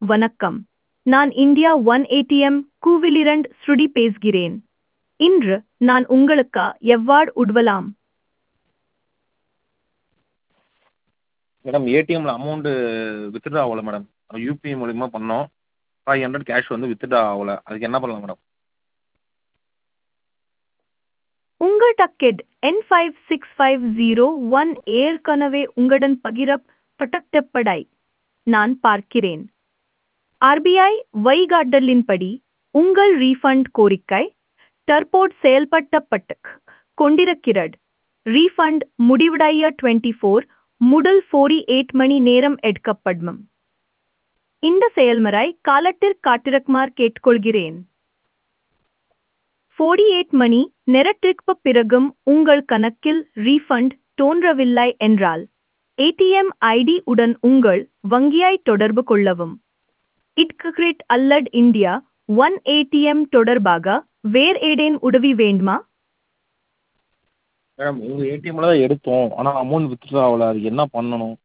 வணக்கம் நான் India one ATM கூவிலிரண்ட் ஸ்ருடி பேசுகிறேன் இன்று நான் உங்களுக்கு எவ்வாறு உதவலாம் மேடம் ஏடிஎம்மில் அமௌண்ட்டு வித்ட்ரா ஆகல மேடம் யூபிஐ மூலிமா பண்ணோம் ஃபைவ் ஹண்ட்ரட் கேஷ் வந்து வித்ட்ரா ஆகல அதுக்கு என்ன பண்ணலாம் மேடம் உங்கள் டக்கெட் என் five six five zero one ஏற்கனவே உங்களுடன் பகிரப்பட்டப்படை நான் பார்க்கிறேன் ஆர்பிஐ வழிகாட்டலின்படி உங்கள் ரீஃபண்ட் கோரிக்கை தற்போது செயல்படுத்தப்பட்டு கொண்டிருக்கிறது ரீஃபண்ட் முடிவடைய டுவெண்ட்டி ஃபோர் முதல் ஃபோரி எயிட் மணி நேரம் எடுக்கப்படும் இந்த செயல்முறை காலத்திற்கு காட்டிருக்குமாறு கேட்டுக்கொள்கிறேன் ஃபோர்டி எயிட் மணி நேரத்திற்கு பிறகும் உங்கள் கணக்கில் ரீஃபண்ட் தோன்றவில்லை என்றால் ஏடிஎம் ஐடி உடன் உங்கள் வங்கியை தொடர்பு கொள்ளவும் இட்கிரிட் அல்லட் இந்தியா ஒன் ஏடிஎம் தொடர்பாக வேறு ஏதேன் உதவி வேண்டுமா மேடம் உங்கள் ஏடிஎம்மில் தான் எடுத்தோம் ஆனால் அமௌண்ட் வித்ட்ரா ஆகல அதுக்கு என்ன பண்ணணும்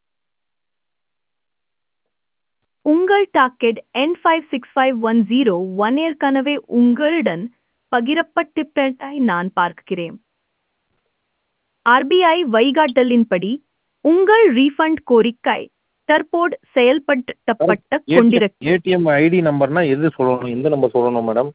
உங்கள் டாக்கெட் என் five six five one zero one ஏற்கனவே உங்களுடன் பகிரப்பட்டிருப்பதை நான் பார்க்கிறேன் ஆர்பிஐ வழிகாட்டலின்படி உங்கள் ரீஃபண்ட் கோரிக்கை தற்போது செயல்படுத்தப்பட்டு கொண்டிருக்கிறது ஏடிஎம் ஐடி நம்பர்னா எது சொல்லணும் எந்த நம்பர் சொல்லணும் மேடம்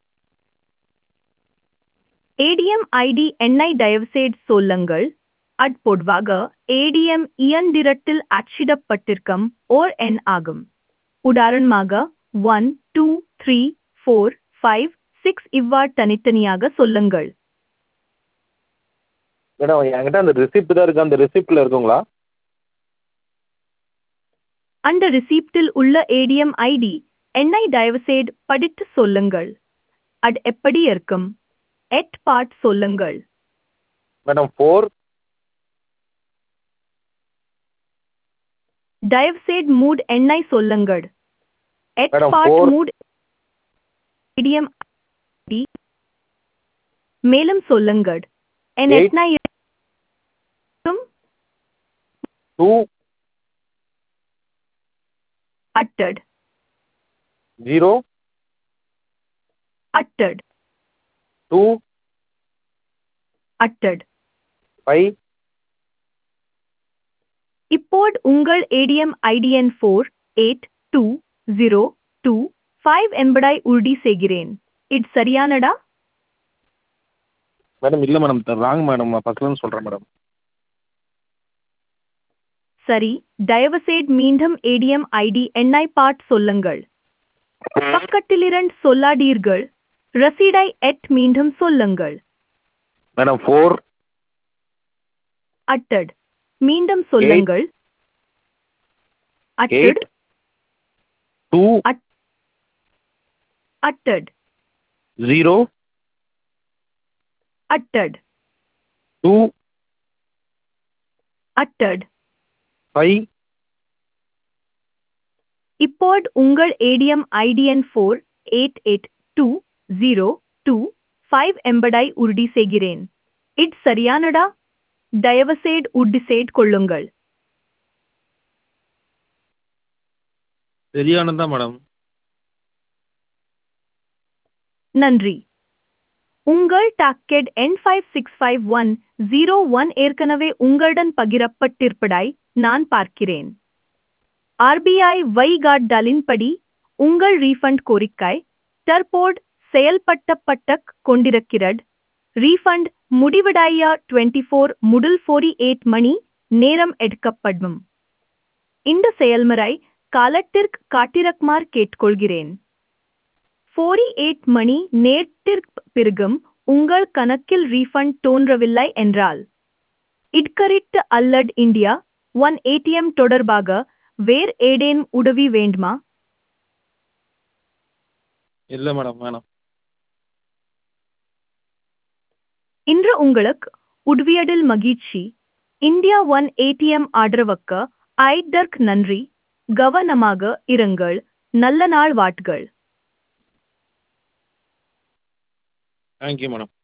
ஏடிஎம் ஐடி எண்ணை தயவுசெய்து சொல்லுங்கள் அட்பொதுவாக ஏடிஎம் இயந்திரத்தில் அச்சிடப்பட்டிருக்கும் ஓர் எண் ஆகும் உதாரணமாக one two three four five six இவ்வாறு தனித்தனியாக சொல்லுங்கள் மேடம் என்கிட்ட அந்த ரெசிப்ட் தான் இருக்குது அந்த ரெசிப்ட்டில் இருக்குங்களா அந்த ரிசீப்டில் உள்ள ஏடிஎம் ஐடி எண்ணை தயவுசெய்து படித்து சொல்லுங்கள் அது எப்படி இருக்கும் எட் பார்ட் சொல்லுங்கள் மேடம் ஃபோர் தயவுசெய்து மூட் எண்ணை சொல்லுங்கள் எட் Madam, பார்ட் four. மூட் ஏடிஎம் ஐடி மேலும் சொல்லுங்கள் என் Eight. எட்னா இருக்கும் டூ அட்டட் ஜீரோ அட்டட் டூ அட்டட் ஃபைவ் இப்போது உங்கள் ஏடிஎம் ஐடிஎன் four eight two zero two five என்பதை உறுதி செய்கிறேன் இது சரியானடா மேடம் இல்லை மேடம் ராங் மேடம் நான் ஃபஸ்ட்லேருந்து சொல்கிறேன் மேடம் சரி தயவுசெய்து மீண்டும் ஏடிஎம் ஐடி எண்ணை பார்த்து சொல்லுங்கள் பக்கத்திலிரண்டு சொல்லாதீர்கள் ரசீடை எட் மீண்டும் சொல்லுங்கள் மேடம் ஃபோர் அட்டட் மீண்டும் சொல்லுங்கள் அட்டட் டூ அட்டட் ஜீரோ அட்டட் டூ அட்டட் ஃபைவ் இப்போது உங்கள் ஏடிஎம் ஐடிஎன் four eight eight two zero two five என்பதை உறுதி செய்கிறேன் இது சரியானடா தயவுசெய்து உறுதி செய்து கொள்ளுங்கள் சரியானது தான் மேடம் நன்றி உங்கள் டாக்கெட் என் five six five one zero one ஏற்கனவே உங்களுடன் பகிரப்பட்டிருப்பதை நான் பார்க்கிறேன் ஆர்பிஐ வழிகாட்டலின்படி உங்கள் ரீஃபண்ட் கோரிக்கை தற்போது செயல்படுத்தப்பட்டு கொண்டிருக்கிறது ரீஃபண்ட் முடிவடைய டுவெண்ட்டி ஃபோர் முதல் ஃபோரி எயிட் மணி நேரம் எடுக்கப்படும் இந்த செயல்முறை காலத்திற்கு காட்டிருக்குமாறு கேட்டுக்கொள்கிறேன் ஃபோரி எயிட் மணி நேரத்திற்கு பிறகும் உங்கள் கணக்கில் ரீஃபண்ட் தோன்றவில்லை என்றால் இட்கரிட்டு அல்லட் இந்தியா ஒன் ஏடிஎம் தொடர்பாக வேறு ஏதேனும் உதவி வேண்டுமா இல்லை மேடம் வேணாம் இன்று உங்களுக்கு உதவியதில் மகிழ்ச்சி இந்தியா ஒன் ஏடிஎம் ஆதரவுக்கு ஐதர்க் நன்றி கவனமாக இருங்கள் நல்ல நாள் வாட்கள் தேங்க்யூ மேடம்